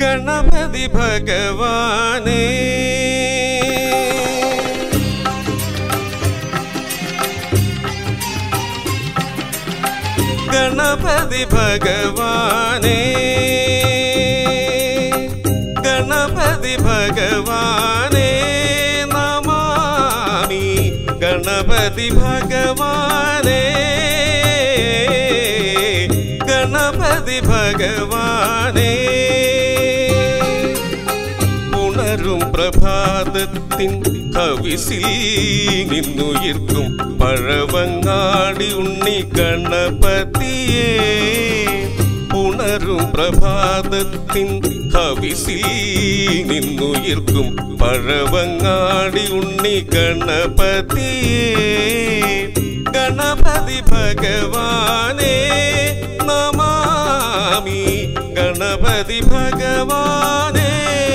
ഗണപതി ഭഗവാനേ ഗണപതി ഭഗവാനേ ഗണപതി ഭഗവാനേ നമാമി ഗണപതി ഭഗവാനേ ഗണപതി ഭഗവാനേ ഉണരും പ്രഭാതത്തിൻ കവിസിൽ നിന്നുയർക്കും പഴവങ്ങാടി ഉണ്ണി ഗണപതിയേ ഉണരും പ്രഭാതത്തിൻ കവിസിൽ നിന്നുയർക്കും പഴവങ്ങാടി ഉണ്ണി ഗണപതിയേ ഗണപതി ഭഗവാനേ നമാമി ഗണപതി ഭഗവാനേ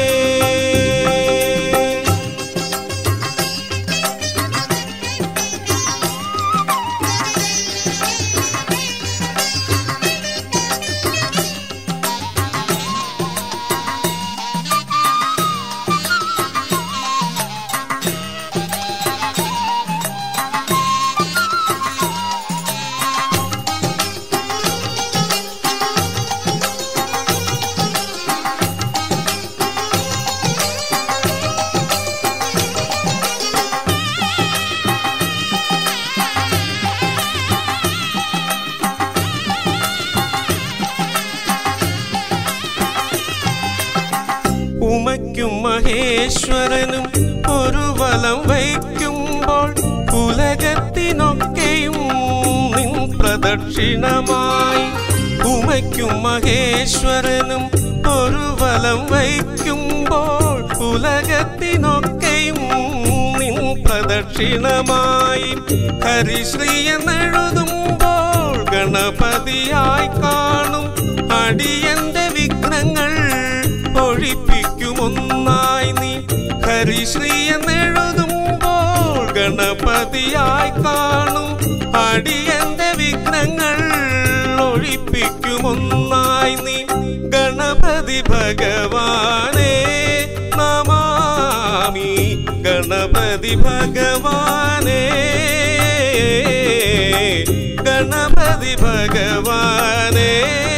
ഉമയ്ക്കും മഹേശ്വരനും ഒരു വലം വയ്ക്കുമ്പോൾ ഉലകത്തിനൊക്കെയും നിൻ പ്രദക്ഷിണമായി ഉമയ്ക്കും മഹേശ്വരനും ഒരു വലം വയ്ക്കുമ്പോൾ ഉലകത്തിനൊക്കെയും നിൻ പ്രദക്ഷിണമായി ഹരിശ്രീ എന്നെഴുതുമ്പോൾ ഗണപതിയായി കാണും അടിയന്റെ വിഘ്നങ്ങൾ ഒഴിപ്പിക്കുമൊന്നായി നീ ഹരിശ്രീ എന്നെഴുതുമ്പോൾ ഗണപതിയായി കാണും അടിയന്റെ വിഘ്നങ്ങൾ ഒഴിപ്പിക്കുമൊന്നായി നീ ഗണപതി ഭഗവാനേ നമാമി ഗണപതി ഭഗവാനേ ഗണപതി ഭഗവാനേ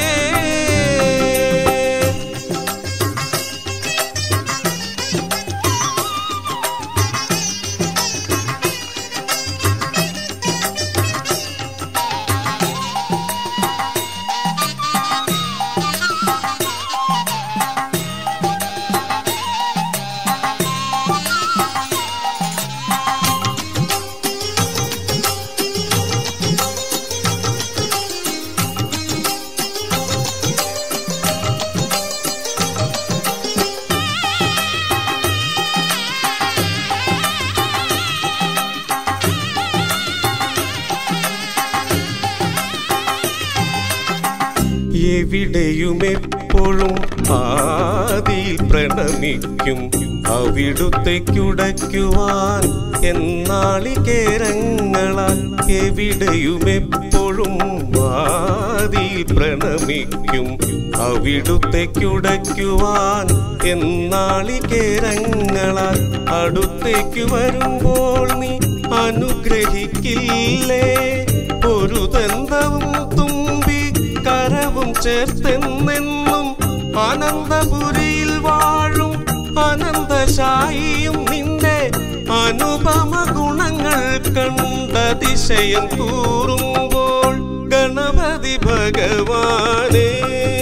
എവിടെയും എപ്പോഴും ആദിയിൽ പ്രണമിക്കും അവിടുത്തേക്കുടയ്ക്കുവാൻ എന്നാളികേരങ്ങളാൽ എവിടെയും എപ്പോഴും ആദിയിൽ പ്രണമിക്കും അവിടുത്തേക്കുടയ്ക്കുവാൻ എന്നാളികേരങ്ങളാൽ അടുത്തേക്ക് വരുമ്പോൾ നീ അനുഗ്രഹിക്കില്ലേ ഒരു ദന്തവും തുമ്പി കരവും ചേർത്തെന്നെന്നും ആനന്ദപുരിയിൽ വാഴും അനന്തശായിയും നിന്റെ അനുപമ ഗുണങ്ങൾ കണ്ടതിശയം കൂറുമ്പോൾ ഗണപതി ഭഗവാനേ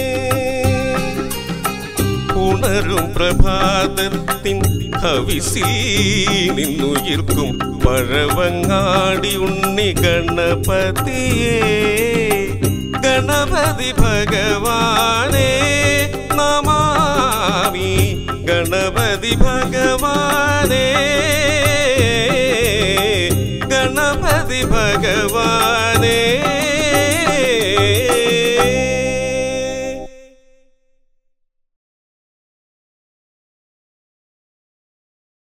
ഉണരും പ്രഭാതത്തിൻ ഹവിസിൽ നിന്നുയിർക്കും പഴവങ്ങാടി ഉണ്ണി ഗണപതിയേ ഗണപതി ഭഗവാനേ നമാമി ഗണപതി ഭഗവാനേ